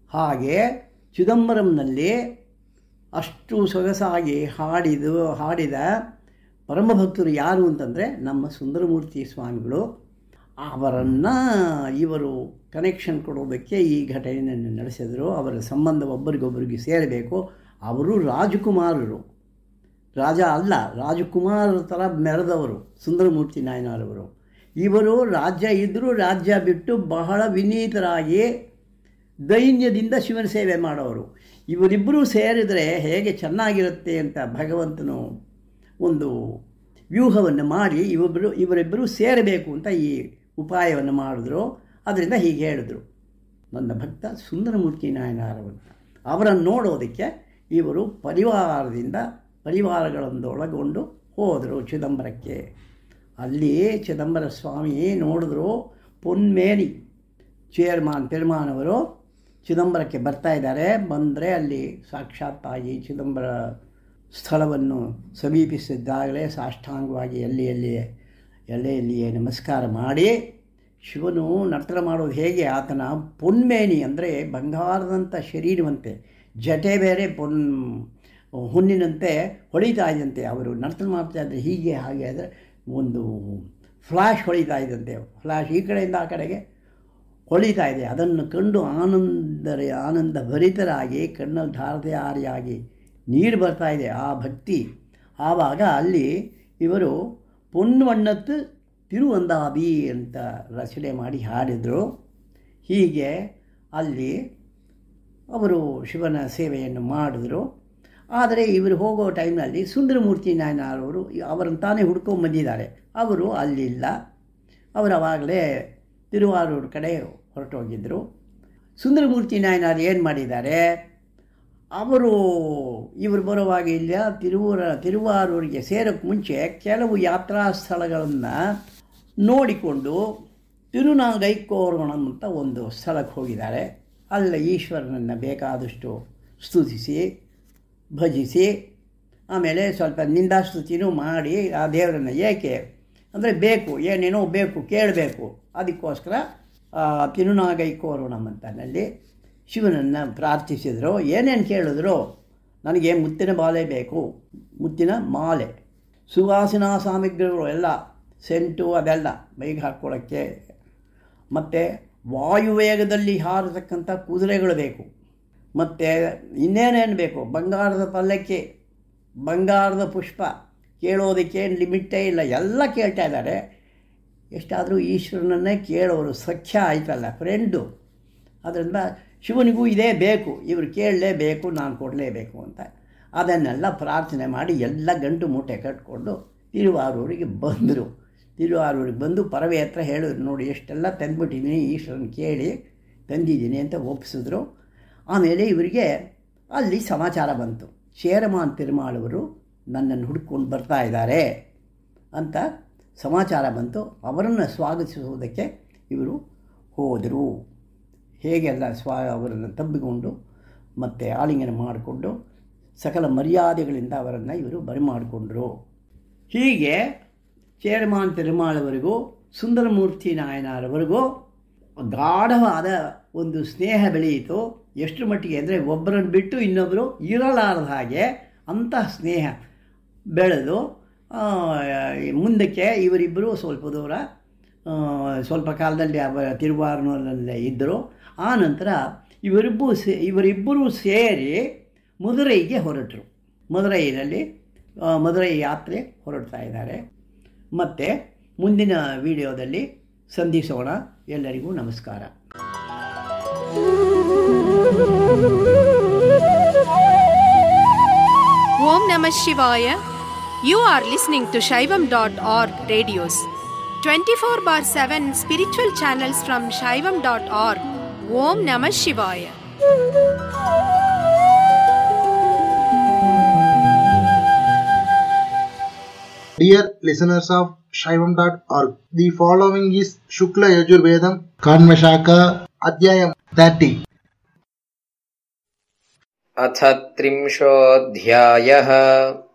ಹಾಗೆ ಚಿದಂಬರಂನಲ್ಲಿ ಅಷ್ಟು ಸೊಗಸಾಗಿ ಹಾಡಿದು ಹಾಡಿದ ಪರಮಭಕ್ತರು ಯಾರು ಅಂತಂದರೆ ನಮ್ಮ ಸುಂದರಮೂರ್ತಿ ಸ್ವಾಮಿಗಳು ಅವರನ್ನು ಇವರು ಕನೆಕ್ಷನ್ ಕೊಡೋದಕ್ಕೆ ಈ ಘಟನೆಯನ್ನು ನಡೆಸಿದರು ಅವರ ಸಂಬಂಧ ಒಬ್ಬರಿಗೊಬ್ಬರಿಗೆ ಸೇರಬೇಕು ಅವರು ರಾಜಕುಮಾರರು ರಾಜ ಅಲ್ಲ ರಾಜಕುಮಾರರ ಥರ ಮೆರೆದವರು ಸುಂದರಮೂರ್ತಿ ನಾಯನರವರು ಇವರು ರಾಜ್ಯ ಇದ್ದರೂ ರಾಜ್ಯ ಬಿಟ್ಟು ಬಹಳ ವಿನೀತರಾಗಿ ದೈನ್ಯದಿಂದ ಶಿವನ ಸೇವೆ ಮಾಡೋರು ಇವರಿಬ್ಬರೂ ಸೇರಿದರೆ ಹೇಗೆ ಚೆನ್ನಾಗಿರುತ್ತೆ ಅಂತ ಭಗವಂತನು ಒಂದು ವ್ಯೂಹವನ್ನು ಮಾಡಿ ಇವರಿಬ್ಬರು ಇವರಿಬ್ಬರು ಸೇರಬೇಕು ಅಂತ ಈ ಉಪಾಯವನ್ನು ಮಾಡಿದ್ರು ಅದರಿಂದ ಹೀಗೆ ಹೇಳಿದ್ರು ನನ್ನ ಭಕ್ತ ಸುಂದರಮೂರ್ತಿ ನಾಯನಾರವನ್ನ ಅವರನ್ನು ನೋಡೋದಕ್ಕೆ ಇವರು ಪರಿವಾರದಿಂದ ಪರಿವಾರಗಳೊಂದೊಳಗೊಂಡು ಹೋದರು ಚಿದಂಬರಕ್ಕೆ ಅಲ್ಲಿ ಚಿದಂಬರ ಸ್ವಾಮಿ ನೋಡಿದ್ರು ಪೊನ್ಮೇನಿ ಚೇರ್ಮಾನ್ ಪೆರ್ಮಾನವರು ಚಿದಂಬರಕ್ಕೆ ಬರ್ತಾ ಇದ್ದಾರೆ ಬಂದರೆ ಅಲ್ಲಿ ಸಾಕ್ಷಾತ್ತಾಗಿ ಚಿದಂಬರ ಸ್ಥಳವನ್ನು ಸಮೀಪಿಸಿದ್ದಾಗಲೇ ಸಾಷ್ಟಾಂಗವಾಗಿ ಎಲ್ಲಿ ಎಲ್ಲಿಯೇ ಎಲ್ಲೇ ಎಲ್ಲಿಯೇ ನಮಸ್ಕಾರ ಮಾಡಿ ಶಿವನು ನರ್ತನ ಮಾಡೋದು ಹೇಗೆ ಆತನ ಪೊನ್ಮೇನಿ ಅಂದರೆ ಬಂಗಾರದಂಥ ಶರೀರವಂತೆ ಜಟೆ ಬೇರೆ ಪೊನ್ ಹುಣ್ಣಿನಂತೆ ಹೊಳಿತಾ ಇದ್ದಂತೆ ಅವರು ನರ್ತನ ಮಾಡ್ತಾ ಇದ್ದರೆ ಹೀಗೆ ಹಾಗೆ ಆದರೆ ಒಂದು ಫ್ಲ್ಯಾಶ್ ಹೊಳಿತಾ ಇದ್ದಂತೆ ಫ್ಲ್ಯಾಶ್ ಈ ಕಡೆಯಿಂದ ಆ ಕಡೆಗೆ ಹೊಳಿತಾ ಇದೆ ಅದನ್ನು ಕಂಡು ಆನಂದರ ಆನಂದ ಭರಿತರಾಗಿ ಕಣ್ಣಲ್ಲಿ ಧಾರಧಾರಿಯಾಗಿ ನೀರು ಬರ್ತಾ ಇದೆ ಆ ಭಕ್ತಿ ಆವಾಗ ಅಲ್ಲಿ ಇವರು ಪೊನ್ವಣ್ಣತ್ತು ತಿರುವಂದಾಬಿ ಅಂತ ರಚನೆ ಮಾಡಿ ಹಾಡಿದರು ಹೀಗೆ ಅಲ್ಲಿ ಅವರು ಶಿವನ ಸೇವೆಯನ್ನು ಮಾಡಿದ್ರು ಆದರೆ ಇವರು ಹೋಗೋ ಟೈಮ್ನಲ್ಲಿ ಸುಂದರಮೂರ್ತಿ ನಾಯನರವರು ಅವರನ್ನು ತಾನೇ ಹುಡ್ಕೊಂಡು ಬಂದಿದ್ದಾರೆ ಅವರು ಅಲ್ಲಿಲ್ಲ ಅವರು ಅವಾಗಲೇ ತಿರುವಾರೂರು ಕಡೆ ಹೊರಟೋಗಿದ್ದರು ಸುಂದರಮೂರ್ತಿ ನಾಯನರು ಏನು ಮಾಡಿದ್ದಾರೆ ಅವರು ಇವರು ಬರುವಾಗ ಇಲ್ಲ ತಿರುವೂರ ತಿರುವಾರೂರಿಗೆ ಸೇರೋಕ್ಕೆ ಮುಂಚೆ ಕೆಲವು ಯಾತ್ರಾ ಸ್ಥಳಗಳನ್ನು ನೋಡಿಕೊಂಡು ತಿರುನಾಗೈಕೋರ್ವಣಂ ಅಂತ ಒಂದು ಸ್ಥಳಕ್ಕೆ ಹೋಗಿದ್ದಾರೆ ಅಲ್ಲಿ ಈಶ್ವರನನ್ನು ಬೇಕಾದಷ್ಟು ಸ್ತುತಿಸಿ ಭಜಿಸಿ ಆಮೇಲೆ ಸ್ವಲ್ಪ ನಿಂದಾಸ್ತುತಿನೂ ಮಾಡಿ ಆ ದೇವರನ್ನು ಏಕೆ ಅಂದರೆ ಬೇಕು ಏನೇನೋ ಬೇಕು ಕೇಳಬೇಕು ಅದಕ್ಕೋಸ್ಕರ ತಿರುನಾಗೈಕೋರ್ವಣಂ ಅಂತನಲ್ಲಿ ಶಿವನನ್ನು ಪ್ರಾರ್ಥಿಸಿದರು ಏನೇನು ಕೇಳಿದ್ರು ನನಗೆ ಮುತ್ತಿನ ಬಾಲೆ ಬೇಕು ಮುತ್ತಿನ ಮಾಲೆ ಸುವಾಸನಾ ಸಾಮಗ್ರಿಗಳು ಎಲ್ಲ ಸೆಂಟು ಅದೆಲ್ಲ ಮೈಗೆ ಹಾಕ್ಕೊಳ್ಳೋಕ್ಕೆ ಮತ್ತು ವಾಯುವೇಗದಲ್ಲಿ ಹಾರತಕ್ಕಂಥ ಕುದುರೆಗಳು ಬೇಕು ಮತ್ತು ಇನ್ನೇನೇನು ಬೇಕು ಬಂಗಾರದ ಪಲ್ಲಕ್ಕಿ ಬಂಗಾರದ ಪುಷ್ಪ ಕೇಳೋದಕ್ಕೆ ಲಿಮಿಟೇ ಇಲ್ಲ ಎಲ್ಲ ಕೇಳ್ತಾ ಇದ್ದಾರೆ ಎಷ್ಟಾದರೂ ಈಶ್ವರನನ್ನೇ ಕೇಳೋರು ಸಖ್ಯ ಆಯ್ತಲ್ಲ ಫ್ರೆಂಡು ಅದರಿಂದ ಶಿವನಿಗೂ ಇದೇ ಬೇಕು ಇವರು ಕೇಳಲೇಬೇಕು ನಾನು ಕೊಡಲೇಬೇಕು ಅಂತ ಅದನ್ನೆಲ್ಲ ಪ್ರಾರ್ಥನೆ ಮಾಡಿ ಎಲ್ಲ ಗಂಟು ಮೂಟೆ ಕಟ್ಕೊಂಡು ತಿರುವಾರೂರಿಗೆ ಬಂದರು ತಿರುವಾರೂರಿಗೆ ಬಂದು ಪರವೆ ಹತ್ರ ಹೇಳಿದ್ರು ನೋಡಿ ಎಷ್ಟೆಲ್ಲ ತಂದುಬಿಟ್ಟಿದ್ದೀನಿ ಈಶ್ವರನ ಕೇಳಿ ತಂದಿದ್ದೀನಿ ಅಂತ ಒಪ್ಪಿಸಿದ್ರು ಆಮೇಲೆ ಇವರಿಗೆ ಅಲ್ಲಿ ಸಮಾಚಾರ ಬಂತು ಶೇರಮಾನ್ ತಿರುಮಾಳವರು ನನ್ನನ್ನು ಹುಡ್ಕೊಂಡು ಬರ್ತಾ ಇದ್ದಾರೆ ಅಂತ ಸಮಾಚಾರ ಬಂತು ಅವರನ್ನು ಸ್ವಾಗತಿಸುವುದಕ್ಕೆ ಇವರು ಹೋದರು ಹೇಗೆಲ್ಲ ಸ್ವಾ ಅವರನ್ನು ತಬ್ಬಿಕೊಂಡು ಮತ್ತು ಆಲಿಂಗನ ಮಾಡಿಕೊಂಡು ಸಕಲ ಮರ್ಯಾದೆಗಳಿಂದ ಅವರನ್ನು ಇವರು ಬರಿಮಾಡಿಕೊಂಡ್ರು ಹೀಗೆ ಚೇರ್ಮಾನ್ ತಿರುಮಾಳವರೆಗೂ ಸುಂದರಮೂರ್ತಿ ನಾಯನರವರೆಗೂ ಗಾಢವಾದ ಒಂದು ಸ್ನೇಹ ಬೆಳೆಯಿತು ಎಷ್ಟು ಮಟ್ಟಿಗೆ ಅಂದರೆ ಒಬ್ಬರನ್ನು ಬಿಟ್ಟು ಇನ್ನೊಬ್ಬರು ಇರಲಾರದ ಹಾಗೆ ಅಂತಹ ಸ್ನೇಹ ಬೆಳೆದು ಮುಂದಕ್ಕೆ ಇವರಿಬ್ಬರು ಸ್ವಲ್ಪ ದೂರ ಸ್ವಲ್ಪ ಕಾಲದಲ್ಲಿ ಅವರ ತಿರುವಾರೂರಿನಲ್ಲೇ ಇದ್ದರು ಆ ನಂತರ ಇವರಿಬ್ಬರು ಸೇ ಇವರಿಬ್ಬರೂ ಸೇರಿ ಮದುರೈಗೆ ಹೊರಟರು ಮದುರೈನಲ್ಲಿ ಮದುರೈ ಯಾತ್ರೆ ಹೊರಡ್ತಾ ಇದ್ದಾರೆ ಮತ್ತು ಮುಂದಿನ ವಿಡಿಯೋದಲ್ಲಿ ಸಂಧಿಸೋಣ ಎಲ್ಲರಿಗೂ ನಮಸ್ಕಾರ Om Namah Shivaya. You are listening to Shaivam.org radios. 24 bar 7 spiritual channels from Shaivam.org. Om Namah Shivaya. Dear listeners of Shaivam.org, the following is Shukla Yajurvedam Kanvashaka Adhyayam 30. अथ त्रिंशोऽध्यायः